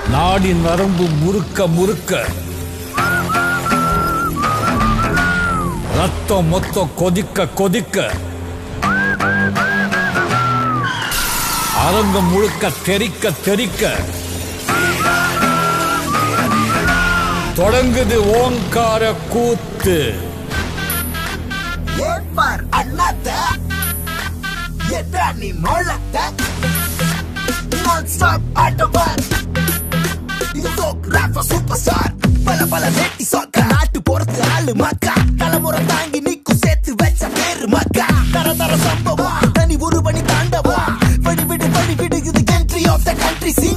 நாடின் நரம்பு முறுக்க முறுக்க ரத்தம் மொத்தம் கொதிக்க கொதிக்க அரங்கம் முழுக்க தெறிக்க தெறிக்க தொடங்குது ஓங்கார கூத்து ஏப்பார் அண்ணாத்த என்ற நீ மொழத்த நான் ஸ்டாப் ஆட்டோபார் இது ஃபோக் ராப்பர் சூப்பர் ஸ்டார் பல பல வேட்டி சொக்க நாட்டு போறது ஆளு மக்கா தலைமுறை தாங்கி நிக்கும் சேர்த்து வச்ச பேரு மக்கா தர தர சம்பவம் தனி ஒரு பணி தாண்டவா வழி விடு வழி விடு இது country of the country Singh